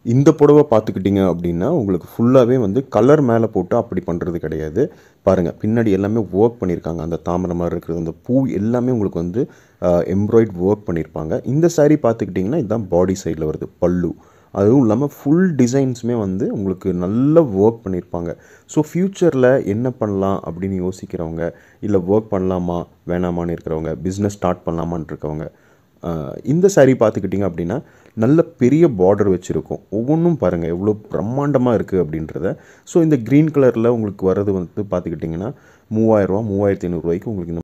இந்த புடவை பார்த்துக்கிட்டிங்க அப்படின்னா உங்களுக்கு ஃபுல்லாகவே வந்து கலர் மேலே போட்டு அப்படி பண்ணுறது கிடையாது பாருங்கள் பின்னாடி எல்லாமே ஒர்க் பண்ணியிருக்காங்க அந்த தாமரை மாதிரி இருக்கிறது அந்த பூ எல்லாமே உங்களுக்கு வந்து எம்ப்ராய்ட் ஒர்க் பண்ணியிருப்பாங்க இந்த saree பார்த்துக்கிட்டிங்கன்னா இதுதான் பாடி சைடில் வருது பல்லு அதுவும் இல்லாமல் ஃபுல் டிசைன்ஸுமே வந்து உங்களுக்கு நல்ல ஒர்க் பண்ணியிருப்பாங்க ஸோ ஃப்யூச்சரில் என்ன பண்ணலாம் அப்படின்னு யோசிக்கிறவங்க இல்லை ஒர்க் பண்ணலாமா வேணாமான்னு இருக்கிறவங்க பிஸ்னஸ் ஸ்டார்ட் பண்ணலாமான்னு இருக்கவங்க ஆஹ் இந்த saree பார்த்துக்கிட்டிங்க அப்படின்னா நல்ல பெரிய பார்டர் வச்சுருக்கும் ஒவ்வொன்றும் பாருங்கள் எவ்வளோ பிரம்மாண்டமாக இருக்குது அப்படின்றத ஸோ இந்த க்ரீன் கலரில் உங்களுக்கு வர்றது வந்து பார்த்துக்கிட்டிங்கன்னா மூவாயிரரூவா மூவாயிரத்தி ஐநூறுரூவாய்க்கு உங்களுக்கு இந்த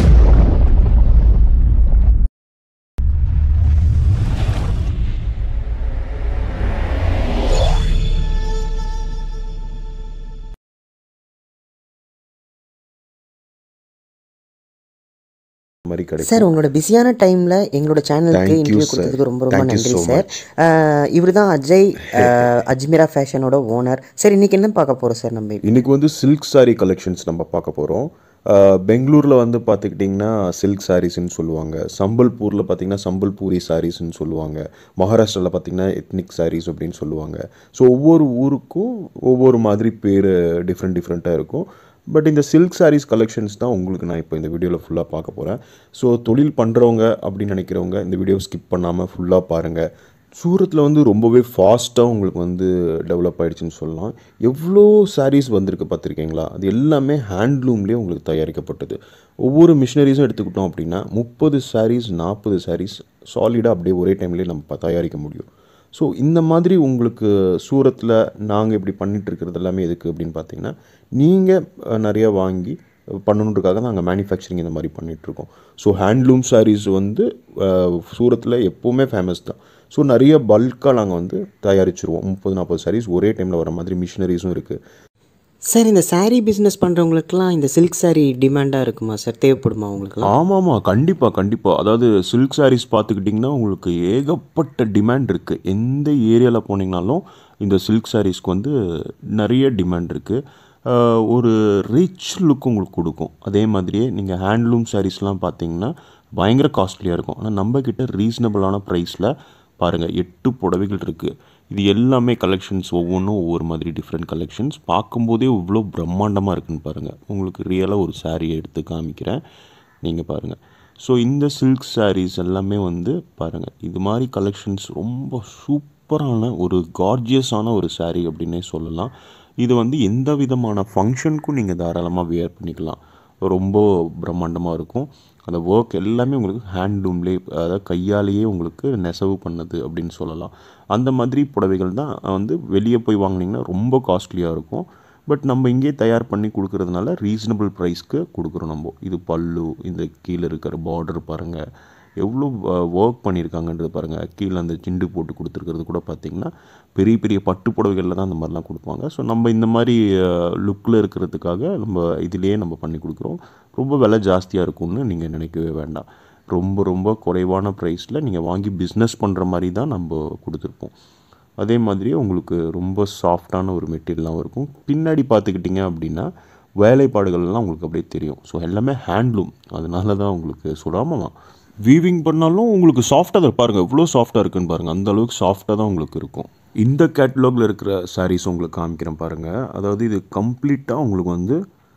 மாதிரி கிடைக்கும் சார் உங்களோட பிஸியான டைமில் எங்களோட சேனலுக்கு Thank you, இன்டர்வியூ sir. கொடுத்ததுக்கு ரொம்ப ரொம்ப Thank you நன்றி so சார் இவர் தான் அஜய் அஹ், அஜ்மீரா ஃபேஷனோட ஓனர் சார் இன்னைக்கு என்ன பார்க்க போகிறோம் சார் நம்ம இன்றைக்கி வந்து சில்க் saree கலெக்ஷன்ஸ் நம்ம பார்க்க போகிறோம் பெங்களூரில் வந்து பார்த்துக்கிட்டிங்கன்னா சில்க் சாரீஸ்ன்னு சொல்லுவாங்க சம்பல்பூரில் பார்த்தீங்கன்னா சம்பல்பூரி சாரீஸ்ன்னு சொல்லுவாங்க மகாராஷ்டிராவில் பார்த்தீங்கன்னா எத்னிக் சாரீஸ் அப்படின்னு சொல்லுவாங்க ஸோ ஒவ்வொரு ஊருக்கும் ஒவ்வொரு மாதிரி பேர் டிஃப்ரெண்ட் டிஃப்ரெண்ட்டாக இருக்கும் பட் இந்த சில்க் சாரீஸ் கலெக்ஷன்ஸ் தான் உங்களுக்கு நான் இப்போ இந்த வீடியோவில் ஃபுல்லாக பார்க்க போகிறேன் ஸோ தொழில் பண்ணுறவங்க அப்படின்னு நினைக்கிறவங்க இந்த வீடியோ ஸ்கிப் பண்ணாமல் ஃபுல்லாக பாருங்கள் சூரத்தில் வந்து ரொம்பவே ஃபாஸ்ட்டாக உங்களுக்கு வந்து டெவலப் ஆயிடுச்சுன்னு சொல்லலாம் எவ்வளோ சாரீஸ் வந்திருக்கு பார்த்துருக்கீங்களா அது எல்லாமே ஹேண்ட்லூம்லேயே உங்களுக்கு தயாரிக்கப்பட்டது ஒவ்வொரு மிஷினரிஸும் எடுத்துக்கிட்டோம் அப்படின்னா முப்பது சாரீஸ் நாற்பது சாரீஸ் சாலிடாக அப்படியே ஒரே டைம்லேயே நம்ம ப- தயாரிக்க முடியும் ஸோ இந்த மாதிரி உங்களுக்கு சூரத்தில் நாங்கள் இப்படி பண்ணிட்டு இருக்கிறது எல்லாமே எதுக்கு அப்படின்னு பார்த்தீங்கன்னா நீங்கள் நிறையா வாங்கி பண்ணணுன்றதுக்காக தான் நாங்கள் மேனுஃபேக்சரிங் இந்த மாதிரி பண்ணிகிட்ருக்கோம் ஸோ ஹேண்ட்லூம் சாரீஸ் வந்து சூரத்தில் எப்போவுமே ஃபேமஸ் தான் ஸோ நிறைய பல்காக நாங்கள் வந்து தயாரிச்சிருவோம் முப்பது நாற்பது சாரீஸ் ஒரே டைமில் வர மாதிரி மிஷினரிஸும் இருக்குது சார் இந்த saree பிஸ்னஸ் பண்ணுறவங்களுக்குலாம் இந்த சில்க் saree டிமாண்டாக இருக்குமா சார் தேவைப்படுமா உங்களுக்குலாம் ஆமாம்மா கண்டிப்பாக கண்டிப்பாக அதாவது சில்க் சாரீஸ் பார்த்துக்கிட்டிங்கன்னா உங்களுக்கு ஏகப்பட்ட டிமாண்ட் இருக்குது எந்த ஏரியாவில் போனீங்கனாலும் இந்த சில்க் சாரீஸ்க்கு வந்து நிறைய டிமாண்ட் இருக்குது ஒரு ரிச் லுக் உங்களுக்கு கொடுக்கும் அதே மாதிரியே நீங்கள் ஹேண்ட்லூம் சாரீஸ்லாம் பார்த்தீங்கன்னா பயங்கர காஸ்ட்லியாக இருக்கும் ஆனால் நம்மக்கிட்ட ரீசனபிளான ப்ரைஸில் பாருங்கள் எட்டு புடவைகள் இருக்குது இது எல்லாமே கலெக்ஷன்ஸ் ஒவ்வொன்றும் ஒவ்வொரு மாதிரி டிஃப்ரெண்ட் கலெக்ஷன்ஸ் பார்க்கும்போதே இவ்வளோ பிரம்மாண்டமாக இருக்குன்னு பாருங்கள் உங்களுக்கு ரியலாக ஒரு சாரியை எடுத்து காமிக்கிறேன் நீங்கள் பாருங்கள் ஸோ இந்த சில்க் sarees எல்லாமே வந்து பாருங்கள் இது மாதிரி கலெக்ஷன்ஸ் ரொம்ப சூப்பரான ஒரு கார்ஜியஸான ஒரு saree அப்படின்னே சொல்லலாம் இது வந்து எந்த விதமான ஃபங்க்ஷனுக்கும் நீங்கள் தாராளமாக வியர் பண்ணிக்கலாம் ரொம்ப பிரம்மாண்டமாக இருக்கும் அந்த ஒர்க் எல்லாமே உங்களுக்கு ஹேண்ட்லூம்லேயே அதாவது கையாலேயே உங்களுக்கு நெசவு பண்ணது அப்படின்னு சொல்லலாம் அந்த மாதிரி புடவைகள் தான் வந்து வெளியே போய் வாங்குனீங்கன்னா ரொம்ப காஸ்ட்லியாக இருக்கும் பட் நம்ம இங்கேயே தயார் பண்ணி கொடுக்கறதுனால ரீசனபிள் ப்ரைஸ்க்கு கொடுக்குறோம் நம்ம இது பல்லு இந்த கீழே இருக்கிற பார்டர் பாருங்கள் எவ்வளோ ஒர்க் பண்ணியிருக்காங்கன்றது பாருங்கள் கீழே அந்த சிண்டு போட்டு கொடுத்துருக்கிறது கூட பார்த்தீங்கன்னா பெரிய பெரிய பட்டு புடவைகளில் தான் அந்த மாதிரிலாம் கொடுப்பாங்க ஸோ நம்ம இந்த மாதிரி லுக்கில் இருக்கிறதுக்காக நம்ம இதிலேயே நம்ம பண்ணி கொடுக்குறோம் ரொம்ப விலை ஜாஸ்தியாக இருக்கும்னு நீங்கள் நினைக்கவே வேண்டாம் ரொம்ப ரொம்ப குறைவான ப்ரைஸில் நீங்கள் வாங்கி பிஸ்னஸ் பண்ணுற மாதிரி தான் நம்ம கொடுத்துருப்போம் அதே மாதிரியே உங்களுக்கு ரொம்ப சாஃப்டான ஒரு மெட்டீரியலாகவும் இருக்கும் பின்னாடி பார்த்துக்கிட்டிங்க அப்படின்னா வேலைப்பாடுகள்லாம் உங்களுக்கு அப்படியே தெரியும் ஸோ எல்லாமே ஹேண்ட்லூம் அதனால தான் உங்களுக்கு சுடாமல் வீவிங் பண்ணாலும் உங்களுக்கு சாஃப்டாக தான் பாருங்கள் எவ்வளோ சாஃப்டாக இருக்குன்னு பாருங்கள் அந்த அளவுக்கு சாஃப்டாக தான் உங்களுக்கு இருக்கும் இந்த கேட்லாகில் இருக்கிற சாரீஸ் உங்களுக்கு காமிக்கிறேன் பாருங்கள் அதாவது இது கம்ப்ளீட்டாக உங்களுக்கு வந்து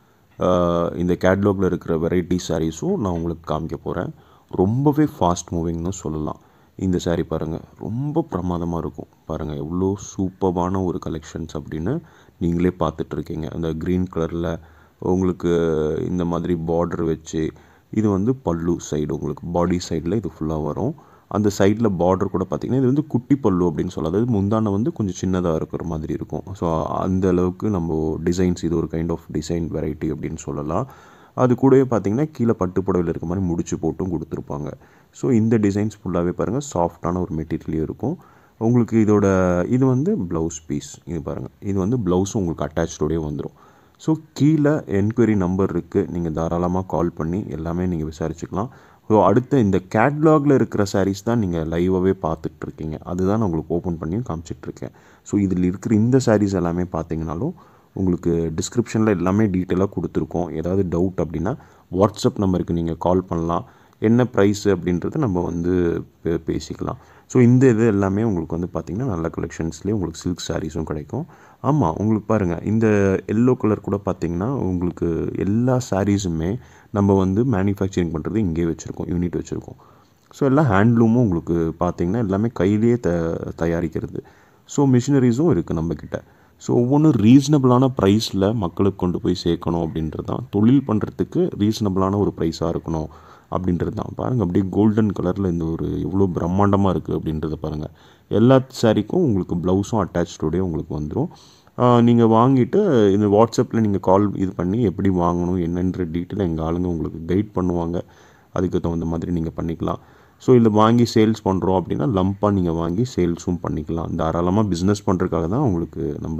ஆஹ், இந்த கேட்லாகில் இருக்கிற வெரைட்டி சாரீஸும் நான் உங்களுக்கு காமிக்க போகிறேன் ரொம்பவே ஃபாஸ்ட் மூவிங்னு சொல்லலாம் இந்த saree பாருங்கள் ரொம்ப பிரமாதமாக இருக்கும் பாருங்கள் எவ்வளோ சூப்பரான ஒரு கலெக்ஷன்ஸ் அப்படின்னு நீங்களே பார்த்துட்டு இருக்கீங்க அந்த க்ரீன் கலரில் உங்களுக்கு இந்த மாதிரி பார்டர் வச்சு இது வந்து பல்லு சைடு உங்களுக்கு பாடி சைடில் இது ஃபுல்லாக வரும் அந்த சைடில் பார்டர் கூட பார்த்தீங்கன்னா இது வந்து குட்டி பல்லு அப்படின்னு சொல்லலாம் அதாவது முந்தானை வந்து கொஞ்சம் சின்னதாக இருக்கிற மாதிரி இருக்கும் ஸோ அந்த அளவுக்கு நம்ம டிசைன்ஸ் இது ஒரு கைண்ட் ஆஃப் டிசைன் வெரைட்டி அப்படின்னு சொல்லலாம் அது கூடவே பார்த்தீங்கன்னா கீழே பட்டு புடவையில் இருக்க மாதிரி முடிச்சு போட்டும் கொடுத்துருப்பாங்க ஸோ இந்த டிசைன்ஸ் ஃபுல்லாகவே பாருங்கள் சாஃப்டான ஒரு மெட்டீரியல் இருக்கும் உங்களுக்கு இதோட இது வந்து ப்ளவுஸ் பீஸ் இது பாருங்கள் இது வந்து ப்ளவுஸும் உங்களுக்கு அட்டாச்சோடயே வந்துடும் ஸோ கீழே என்கொயரி நம்பர் இருக்குது நீங்கள் தாராளமாக கால் பண்ணி எல்லாமே நீங்கள் விசாரிச்சுக்கலாம் ஸோ அடுத்த இந்த கேட்லாகில் இருக்கிற sarees தான் நீங்கள் லைவாகவே பார்த்துட்ருக்கீங்க அதுதான் நான் உங்களுக்கு ஓப்பன் பண்ணியும் காமிச்சிட்ருக்கேன் ஸோ இதில் இருக்கிற இந்த sarees எல்லாமே பார்த்தீங்கனாலும் உங்களுக்கு டிஸ்கிரிப்ஷனில் எல்லாமே டீட்டெயிலாக கொடுத்துருக்கோம் ஏதாவது டவுட் அப்படின்னா வாட்ஸ்அப் நம்பருக்கு நீங்கள் கால் பண்ணலாம் என்ன ப்ரைஸ் அப்படின்றத நம்ம வந்து பே- பேசிக்கலாம் ஸோ இந்த இது எல்லாமே உங்களுக்கு வந்து பார்த்திங்கன்னா நல்ல கலெக்ஷன்ஸ்லேயே உங்களுக்கு சில்க் சாரீஸும் கிடைக்கும் ஆமாம் உங்களுக்கு பாருங்கள் இந்த எல்லோ கலர் கூட பார்த்திங்கன்னா உங்களுக்கு எல்லா சாரீஸுமே நம்ம வந்து மேனுஃபேக்சரிங் பண்ணுறது இங்கேயே வச்சுருக்கோம் யூனிட் வச்சுருக்கோம் ஸோ எல்லாம் ஹேண்ட்லூமும் உங்களுக்கு பார்த்திங்கன்னா எல்லாமே கையிலேயே த தயாரிக்கிறது ஸோ மிஷினரிஸும் இருக்குது நம்மக்கிட்ட ஸோ ஒவ்வொன்றும் ரீசனபிளான ப்ரைஸில் மக்களுக்கு கொண்டு போய் சேர்க்கணும் அப்படின்றது தான் தொழில் பண்ணுறதுக்கு ரீசனபிளான ஒரு ப்ரைஸாக இருக்கணும் அப்படின்றது தான் பாருங்கள் அப்படியே கோல்டன் கலரில் இந்த ஒரு எவ்வளோ பிரம்மாண்டமாக இருக்குது அப்படின்றத பாருங்கள் எல்லா சாரிக்கும் உங்களுக்கு ப்ளவுஸும் அட்டாச்சோடய உங்களுக்கு வந்துடும் நீங்கள் வாங்கிட்டு இந்த வாட்ஸ்அப்பில் நீங்கள் கால் இது பண்ணி எப்படி வாங்கணும் என்னன்ற டீட்டெயில் எங்கள் ஆளுங்க உங்களுக்கு கைட் பண்ணுவாங்க அதுக்கு தகுந்த மாதிரி நீங்கள் பண்ணிக்கலாம் ஸோ இதில் வாங்கி சேல்ஸ் பண்ணுறோம் அப்படின்னா லம்பாக நீங்கள் வாங்கி சேல்ஸும் பண்ணிக்கலாம் தாராளமாக பிஸ்னஸ் பண்ணுறதுக்காக தான் உங்களுக்கு நம்ம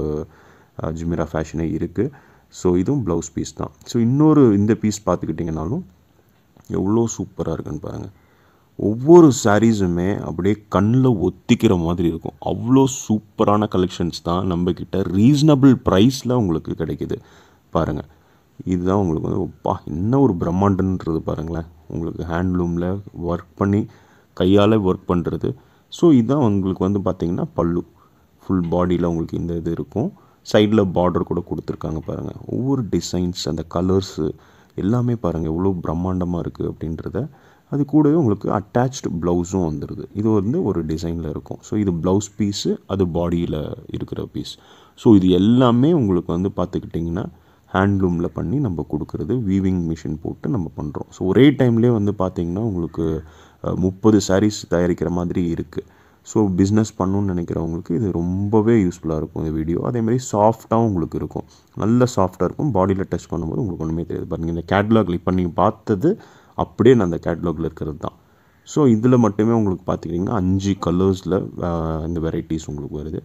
ஜிமிரா ஃபேஷனே இருக்குது ஸோ இதுவும் ப்ளவுஸ் பீஸ் தான் ஸோ இன்னொரு இந்த பீஸ் பார்த்துக்கிட்டிங்கனாலும் எவ்வளோ சூப்பராக இருக்குன்னு பாருங்கள் ஒவ்வொரு சாரீஸுமே அப்படியே கண்ணில் ஒத்திக்கிற மாதிரி இருக்கும் அவ்வளோ சூப்பரான கலெக்ஷன்ஸ் தான் நம்மக்கிட்ட ரீசனபிள் ப்ரைஸில் உங்களுக்கு கிடைக்கிது பாருங்கள் இதுதான் உங்களுக்கு வந்து அப்பா என்ன ஒரு பிரம்மாண்டன்றது பாருங்களேன் உங்களுக்கு ஹேண்ட்லூமில் ஒர்க் பண்ணி கையால் ஒர்க் பண்ணுறது ஸோ இதுதான் உங்களுக்கு வந்து பார்த்திங்கன்னா பல்லு ஃபுல் பாடியில் உங்களுக்கு இந்த இது இருக்கும் சைடில் பார்டர் கூட கொடுத்துருக்காங்க பாருங்கள் ஒவ்வொரு டிசைன்ஸ் அந்த கலர்ஸு எல்லாமே பாருங்கள் எவ்வளோ பிரம்மாண்டமாக இருக்குது அப்படின்றத அது கூடவே உங்களுக்கு அட்டாச்டு ப்ளவுஸும் வந்துடுது இது வந்து ஒரு டிசைனில் இருக்கும் ஸோ இது ப்ளவுஸ் பீஸு அது பாடியில் இருக்கிற பீஸ் ஸோ இது எல்லாமே உங்களுக்கு வந்து பார்த்துக்கிட்டிங்கன்னா ஹேண்ட்லூமில் பண்ணி நம்ம கொடுக்குறது வீவிங் மிஷின் போட்டு நம்ம பண்ணுறோம் ஸோ ஒரே டைம்லேயே வந்து பார்த்திங்கன்னா உங்களுக்கு முப்பது சாரீஸ் தயாரிக்கிற மாதிரி இருக்குது ஸோ பிஸ்னஸ் பண்ணணும்னு நினைக்கிறவங்களுக்கு இது ரொம்பவே யூஸ்ஃபுல்லாக இருக்கும் இந்த வீடியோ அதேமாதிரி சாஃப்டாகவும் உங்களுக்கு இருக்கும் நல்ல சாஃப்டாக இருக்கும் பாடியில் டச் பண்ணும்போது உங்களுக்கு ஒன்றுமே தெரியாது பாருங்கள் இந்த கேட்லாகில் இப்போ நீங்கள் பார்த்தது அப்படியே நான் அந்த கேட்லாகில் இருக்கிறது தான் ஸோ இதில் மட்டுமே உங்களுக்கு பார்த்துக்கிட்டிங்கன்னா அஞ்சு கலர்ஸில் இந்த வெரைட்டிஸ் உங்களுக்கு வருது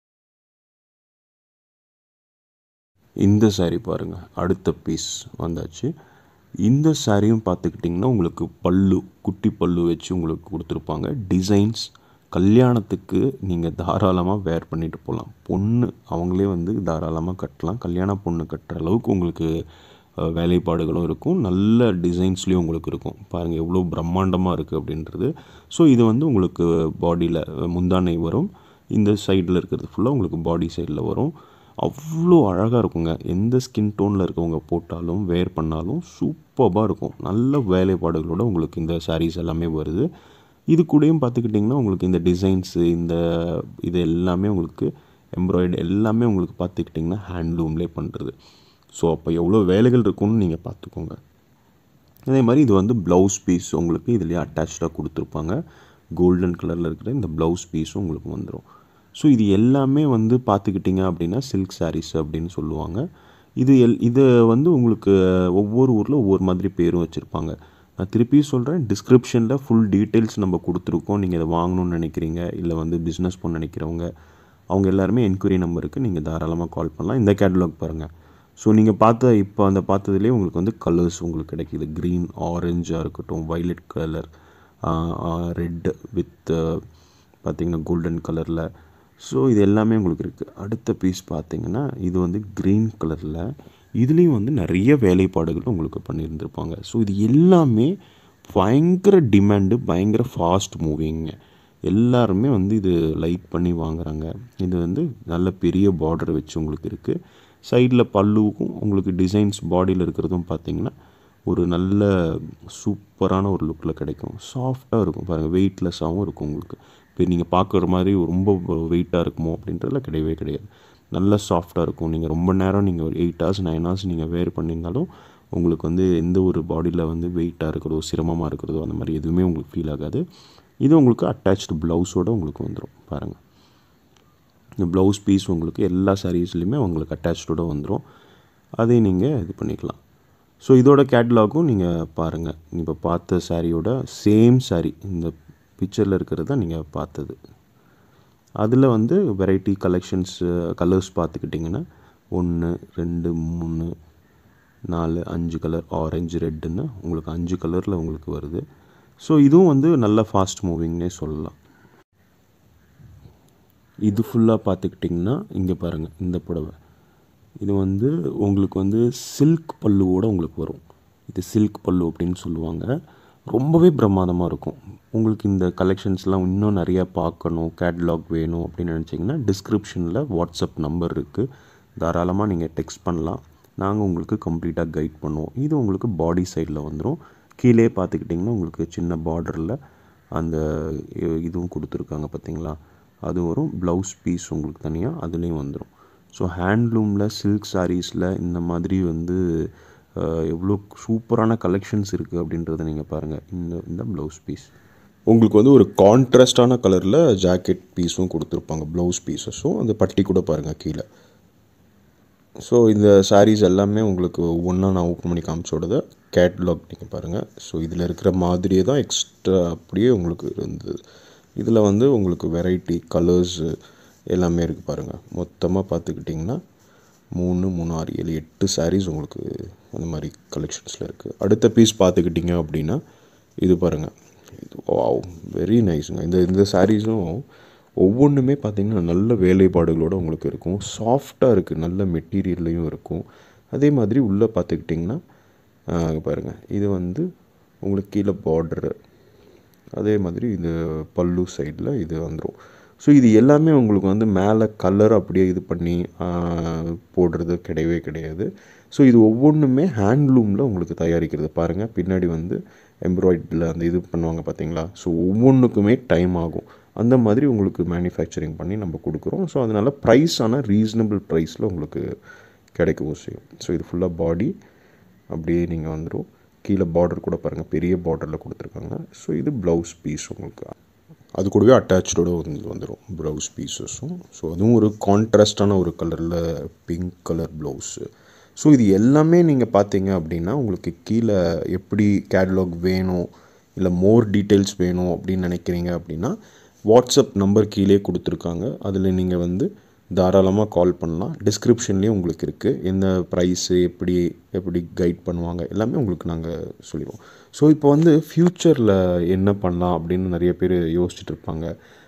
இந்த சாரீ பாருங்கள் அடுத்த பீஸ் வந்தாச்சு இந்த சாரியும் பார்த்துக்கிட்டிங்கன்னா உங்களுக்கு பல்லு குட்டி பல்லு வச்சு உங்களுக்கு கொடுத்துருப்பாங்க டிசைன்ஸ் கல்யாணத்துக்கு நீங்கள் தாராளமாக வேர் பண்ணிட்டு போகலாம் பொண்ணு அவங்களே வந்து தாராளமாக கட்டலாம் கல்யாண பொண்ணு கட்டுற அளவுக்கு உங்களுக்கு வேலைப்பாடுகளும் இருக்கும் நல்ல டிசைன்ஸ்லேயும் உங்களுக்கு இருக்கும் பாருங்கள் எவ்வளோ பிரம்மாண்டமாக இருக்குது அப்படின்றது ஸோ இது வந்து உங்களுக்கு பாடியில் முந்தானை வரும் இந்த சைடில் இருக்கிறது ஃபுல்லாக உங்களுக்கு பாடி சைடில் வரும் அவ்வளோ அழகாக இருக்குங்க எந்த ஸ்கின் டோனில் இருக்கவங்க போட்டாலும் வேர் பண்ணாலும் சூப்பராக இருக்கும் நல்ல வேலைப்பாடுகளோட உங்களுக்கு இந்த சாரீஸ் எல்லாமே வருது இது கூடயும் பார்த்துக்கிட்டிங்கன்னா உங்களுக்கு இந்த டிசைன்ஸு இந்த இது எல்லாமே உங்களுக்கு எம்ப்ராய்டு எல்லாமே உங்களுக்கு பார்த்துக்கிட்டிங்கன்னா ஹேண்ட்லூம்லேயே பண்ணுறது ஸோ அப்போ எவ்வளோ வேலைகள் இருக்குன்னு நீங்கள் பார்த்துக்கோங்க அதே மாதிரி இது வந்து ப்ளவுஸ் பீஸ் உங்களுக்கு இதுலேயே அட்டாச்சாக கொடுத்துருப்பாங்க கோல்டன் கலரில் இருக்கிற இந்த ப்ளவுஸ் பீஸும் உங்களுக்கு வந்துடும் ஸோ இது எல்லாமே வந்து பார்த்துக்கிட்டிங்க அப்படின்னா சில்க் சாரீஸ் அப்படின்னு சொல்லுவாங்க இது எல் இதை வந்து உங்களுக்கு ஒவ்வொரு ஊரில் ஒவ்வொரு மாதிரி பேரும் வச்சுருப்பாங்க நான் திருப்பி சொல்கிறேன் டிஸ்கிரிப்ஷனில் ஃபுல் டீட்டெயில்ஸ் நம்ம கொடுத்துருக்கோம் நீங்கள் இதை வாங்கணும்னு நினைக்கிறீங்க இல்லை வந்து பிஸ்னஸ் பண்ண நினைக்கிறவங்க அவங்க எல்லாருமே என்கொயரி நம்பருக்கு நீங்கள் தாராளமாக கால் பண்ணலாம் இந்த கேட்டலாக் பாருங்கள் ஸோ நீங்கள் பார்த்த இப்போ அந்த பார்த்ததுலேயே உங்களுக்கு வந்து கலர்ஸ் உங்களுக்கு கிடைக்கிது க்ரீன் ஆரஞ்சாக இருக்கட்டும் வைலட் கலர் ரெட் வித் பார்த்திங்கன்னா கோல்டன் கலரில் ஸோ இது எல்லாமே உங்களுக்கு இருக்குது அடுத்த பீஸ் பார்த்தீங்கன்னா இது வந்து க்ரீன் கலரில் இதுலேயும் வந்து நிறைய வேலைப்பாடுகள் உங்களுக்கு பண்ணியிருந்திருப்பாங்க ஸோ இது எல்லாமே பயங்கர டிமாண்டு பயங்கர ஃபாஸ்ட் மூவிங்க எல்லாருமே வந்து இது லைக் பண்ணி வாங்குறாங்க இது வந்து நல்ல பெரிய பார்டர் வச்சு உங்களுக்கு இருக்குது சைடில் பல்லுவுக்கும் உங்களுக்கு டிசைன்ஸ் பாடியில் இருக்கிறதும் பார்த்தீங்கன்னா ஒரு நல்ல சூப்பரான ஒரு லுக்கில் கிடைக்கும் சாஃப்டாக இருக்கும் பாருங்கள் வெயிட்லெஸ்ஸாகவும் இருக்கும் உங்களுக்கு இப்போ நீங்கள் பார்க்குற மாதிரி ரொம்ப வெயிட்டாக இருக்குமோ அப்படின்றதுல கிடையவே கிடையாது நல்ல சாஃப்டாக இருக்கும் நீங்கள் ரொம்ப நேரம் நீங்கள் ஒரு எயிட் ஹவர்ஸ் நைன் ஹவர்ஸ் நீங்கள் வேர் பண்ணியிருந்தாலும் உங்களுக்கு வந்து எந்த ஒரு பாடியில் வந்து வெயிட்டாக இருக்கிறதோ சிரமமாக இருக்கிறதோ அந்த மாதிரி எதுவுமே உங்களுக்கு ஃபீல் ஆகாது இது உங்களுக்கு அட்டாச்டு ப்ளவுஸோடு உங்களுக்கு வந்துடும் பாருங்கள் இந்த ப்ளவுஸ் பீஸ் உங்களுக்கு எல்லா சாரீஸ்லையுமே உங்களுக்கு அட்டாச்சோடு வந்துடும் அதை நீங்கள் இது பண்ணிக்கலாம் ஸோ இதோட கேட்லாகும் நீங்கள் பாருங்கள் இப்போ பார்த்த சாரியோட சேம் சாரீ இந்த பிக்சரில் இருக்கிறது தான் நீங்கள் பார்த்தது அதில் வந்து வெரைட்டி கலெக்ஷன்ஸ் கலர்ஸ் பார்த்துக்கிட்டிங்கன்னா ஒன்று ரெண்டு மூணு நாலு அஞ்சு கலர் ஆரஞ்சு ரெட்டுன்னு உங்களுக்கு அஞ்சு கலரில் உங்களுக்கு வருது ஸோ இதுவும் வந்து நல்ல ஃபாஸ்ட் மூவிங்னே சொல்லலாம் இது ஃபுல்லாக பார்த்துக்கிட்டிங்கன்னா இங்கே பாருங்கள் இந்த புடவை இது வந்து உங்களுக்கு வந்து சில்க் பல்லுவோடு உங்களுக்கு வரும் இது சில்க் பல்லு அப்படின்னு சொல்லுவாங்க ரொம்பவே பிரமாதமாக இருக்கும் உங்களுக்கு இந்த கலெக்ஷன்ஸ்லாம் இன்னும் நிறையா பார்க்கணும் கேட்லாக் வேணும் அப்படின்னு நினச்சிங்கன்னா டிஸ்கிரிப்ஷனில் வாட்ஸ்அப் நம்பர் இருக்குது தாராளமாக நீங்கள் டெக்ஸ்ட் பண்ணலாம் நாங்கள் உங்களுக்கு கம்ப்ளீட்டாக கைட் பண்ணுவோம் இது உங்களுக்கு பாடி சைடில் வந்துடும் கீழே பார்த்துக்கிட்டிங்கன்னா உங்களுக்கு சின்ன பார்டரில் அந்த இ- இதுவும் கொடுத்துருக்காங்க பார்த்தீங்களா அது வரும் ப்ளவுஸ் பீஸ் உங்களுக்கு தனியாக அதுலேயும் வந்துடும் ஸோ ஹேண்ட்லூமில் சில்க் சாரீஸில் இந்த மாதிரி வந்து அஹ், எவ்வளோ சூப்பரான கலெக்ஷன்ஸ் இருக்குது அப்படின்றத நீங்கள் பாருங்கள் இந்த இந்த ப்ளவுஸ் பீஸ் உங்களுக்கு வந்து ஒரு கான்ட்ராஸ்டான கலரில் ஜாக்கெட் பீஸும் கொடுத்துருப்பாங்க ப்ளவுஸ் பீஸஸும் அந்த பட்டி கூட பாருங்கள் கீழே ஸோ இந்த sarees எல்லாமே உங்களுக்கு ஒன்றா நான் ஓப்பன் பண்ணி காமிச்சோடத கேட்லாக் நீங்கள் பாருங்கள் ஸோ இதில் இருக்கிற மாதிரியே தான் எக்ஸ்ட்ரா அப்படியே உங்களுக்கு இருந்தது இதில் வந்து உங்களுக்கு வெரைட்டி கலர்ஸு எல்லாமே இருக்குது பாருங்கள் மொத்தமாக பார்த்துக்கிட்டிங்கன்னா மூணு மூணு ஆறு ஏழு எட்டு sarees உங்களுக்கு அந்த மாதிரி கலெக்ஷன்ஸில் இருக்குது அடுத்த பீஸ் பார்த்துக்கிட்டிங்க அப்படின்னா இது பாருங்கள் இது வாவ் வெரி நைஸுங்க இந்த இந்த சாரீஸும் ஒவ்வொன்றுமே பார்த்தீங்கன்னா நல்ல வேலைப்பாடுகளோடு உங்களுக்கு இருக்கும் சாஃப்டாக இருக்குது நல்ல மெட்டீரியல்லையும் இருக்கும் அதே மாதிரி உள்ளே பார்த்துக்கிட்டிங்கன்னா பாருங்கள் இது வந்து உங்களுக்கு கீழே பார்டரு அதே மாதிரி இது பல்லு சைடில் இது வந்துடும் ஸோ இது எல்லாமே உங்களுக்கு வந்து மேலே கலர் அப்படியே இது பண்ணி ஆஹ், போடுறது கிடையவே கிடையாது ஸோ இது ஒவ்வொன்றுமே ஹேண்ட்லூமில் உங்களுக்கு தயாரிக்கிறது பாருங்கள் பின்னாடி வந்து எம்ப்ராய்டரியில் அந்த இது பண்ணுவாங்க பார்த்தீங்களா ஸோ ஒவ்வொன்றுக்குமே டைம் ஆகும் அந்த மாதிரி உங்களுக்கு மேனுஃபேக்சரிங் பண்ணி நம்ம கொடுக்குறோம் ஸோ அதனால் ப்ரைஸ் ஆனால் ரீசனபிள் ப்ரைஸில் உங்களுக்கு கிடைக்கவும் செய்யும் ஸோ இது ஃபுல்லாக பாடி அப்படியே நீங்கள் வந்துடும் கீழே பார்டர் கூட பாருங்கள் பெரிய பார்டரில் கொடுத்துருக்காங்க ஸோ இது ப்ளவுஸ் பீஸ் உங்களுக்கு அது கூடவே அட்டாச்சோட வந்து வந்துடும் ப்ளவுஸ் பீசஸும் ஸோ அதுவும் ஒரு கான்ட்ராஸ்டான ஒரு கலரில் பிங்க் கலர் ப்ளவுஸு ஸோ இது எல்லாமே நீங்கள் பார்த்தீங்க அப்படின்னா உங்களுக்கு கீழே எப்படி கேட்லாக் வேணும் இல்லை மோர் டீட்டெயில்ஸ் வேணும் அப்படின்னு நினைக்கிறீங்க அப்படின்னா வாட்ஸ்அப் நம்பர் கீழே கொடுத்துருக்காங்க அதில் நீங்கள் வந்து தாராளமாக கால் பண்ணலாம் டிஸ்கிரிப்ஷன்லேயும் உங்களுக்கு இருக்குது எந்த ப்ரைஸு எப்படி எப்படி கைட் பண்ணுவாங்க எல்லாமே உங்களுக்கு நாங்கள் சொல்லிடுவோம் ஸோ இப்போ வந்து ஃப்யூச்சரில் என்ன பண்ணலாம் அப்படின்னு நிறைய பேர் யோசிச்சுட்டு இருப்பாங்க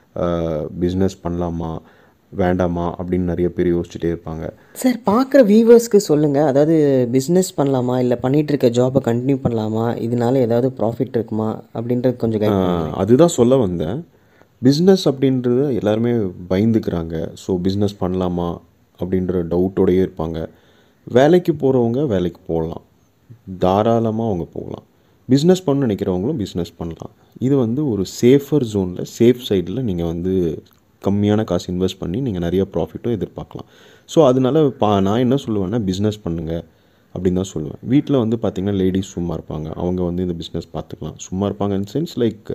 பிஸ்னஸ் பண்ணலாமா வேண்டாமா அப்படின்னு நிறைய பேர் யோசிச்சுட்டே இருப்பாங்க சார் பார்க்குற வியூவர்ஸ்க்கு சொல்லுங்கள் அதாவது பிஸ்னஸ் பண்ணலாமா இல்லை பண்ணிகிட்டு இருக்க ஜாபை கண்டினியூ பண்ணலாமா இதனால ஏதாவது ப்ராஃபிட் இருக்குமா அப்படின்றது கொஞ்சம் கைட் ஆஹ், அதுதான் சொல்ல வந்தேன் பிஸ்னஸ் அப்படின்றது எல்லாருமே பயந்துக்கிறாங்க ஸோ பிஸ்னஸ் பண்ணலாமா அப்படின்ற டவுட்டோடயே இருப்பாங்க வேலைக்கு போகிறவங்க வேலைக்கு போகலாம் தாராளமாக அவங்க போகலாம் பிஸ்னஸ் பண்ண நினைக்கிறவங்களும் பிஸ்னஸ் பண்ணலாம் இது வந்து ஒரு சேஃபர் ஜோனில் சேஃப் சைடில் நீங்கள் வந்து கம்மியான காசு இன்வெஸ்ட் பண்ணி நீங்கள் நிறைய ப்ராஃபிட்டும் எதிர்பார்க்கலாம் ஸோ அதனால பா நான் என்ன சொல்லுவேன்னா பிஸ்னஸ் பண்ணுங்கள் அப்படின்னு தான் சொல்லுவேன் வீட்டில் வந்து பார்த்திங்கன்னா லேடிஸ் சும்மா இருப்பாங்க அவங்க வந்து இந்த பிஸ்னஸ் பார்த்துக்கலாம் சும்மா இருப்பாங்க இன் சென்ஸ் லைக்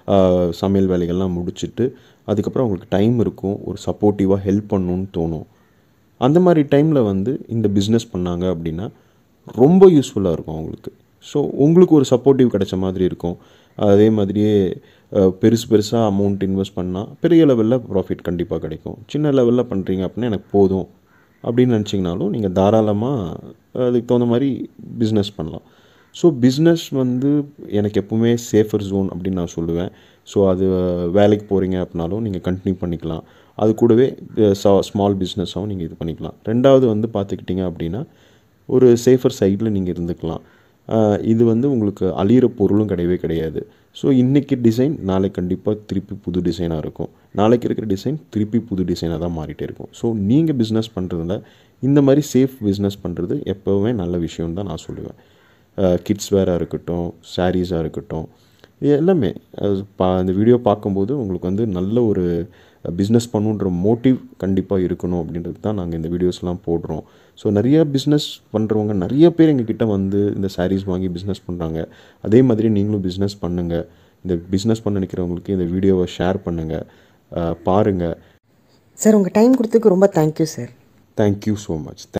சமையல் வேலைகள்லாம் முடிச்சுட்டு அதுக்கப்புறம் அவங்களுக்கு டைம் இருக்கும் ஒரு சப்போர்ட்டிவாக ஹெல்ப் பண்ணணும்னு தோணும் அந்த மாதிரி டைமில் வந்து இந்த பிஸ்னஸ் பண்ணாங்க அப்படின்னா ரொம்ப யூஸ்ஃபுல்லாக இருக்கும் அவங்களுக்கு ஸோ உங்களுக்கு ஒரு சப்போர்ட்டிவ் கிடைச்ச மாதிரி இருக்கும் அதே மாதிரியே அஹ், பெருசு பெருசாக அமௌண்ட் இன்வெஸ்ட் பண்ணால் பெரிய லெவலில் ப்ராஃபிட் கண்டிப்பாக கிடைக்கும் சின்ன லெவலில் பண்ணுறீங்க அப்படின்னா எனக்கு போதும் அப்படின்னு நினச்சிங்கனாலும் நீங்கள் தாராளமாக அதுக்கு தகுந்த மாதிரி பிஸ்னஸ் பண்ணலாம் ஸோ பிஸ்னஸ் வந்து எனக்கு எப்பவுமே சேஃபர் ஜோன் அப்படின்னு நான் சொல்லுவேன் ஸோ அது வேலைக்கு போகிறீங்க அப்படின்னாலும் நீங்கள் கண்டினியூ பண்ணிக்கலாம் அது கூடவே ஸ்மால் பிஸ்னஸாகவும் நீங்கள் இது பண்ணிக்கலாம் ரெண்டாவது வந்து பார்த்துக்கிட்டிங்க அப்படின்னா ஒரு சேஃபர் சைடில் நீங்கள் இருந்துக்கலாம் ஆஹ் இது வந்து உங்களுக்கு அழியிற பொருளும் கிடையவே கிடையாது ஸோ இன்றைக்கி டிசைன் நாளைக்கு கண்டிப்பாக திருப்பி புது டிசைனாக இருக்கும் நாளைக்கு இருக்கிற டிசைன் திருப்பி புது டிசைனாக தான் மாறிட்டே இருக்கும் ஸோ நீங்கள் பிஸ்னஸ் பண்ணுறதுல இந்த மாதிரி சேஃப் பிஸ்னஸ் பண்ணுறது எப்போவுமே நல்ல விஷயம் தான் நான் சொல்லுவேன் கிட்ஸ் வேராக இருக்கட்டும் சாரீஸாக இருக்கட்டும் இது எல்லாமே அது பா இந்த வீடியோ பார்க்கும்போது உங்களுக்கு வந்து நல்ல ஒரு பிஸ்னஸ் பண்ணுன்ற மோட்டிவ் கண்டிப்பாக இருக்கணும் அப்படின்றது தான் நாங்கள் இந்த வீடியோஸ்லாம் போடுறோம் ஸோ நிறைய பிஸ்னஸ் பண்ணுறவங்க நிறைய பேர் எங்ககிட்ட வந்து இந்த sarees வாங்கி பிஸ்னஸ் பண்ணுறாங்க அதே மாதிரி நீங்களும் பிஸ்னஸ் பண்ணுங்கள் இந்த பிஸ்னஸ் பண்ண நினைக்கிறவங்களுக்கு இந்த வீடியோவை ஷேர் பண்ணுங்கள் பாருங்கள் சார் உங்கள் டைம் கொடுத்ததுக்கு ரொம்ப thank you sir thank you so much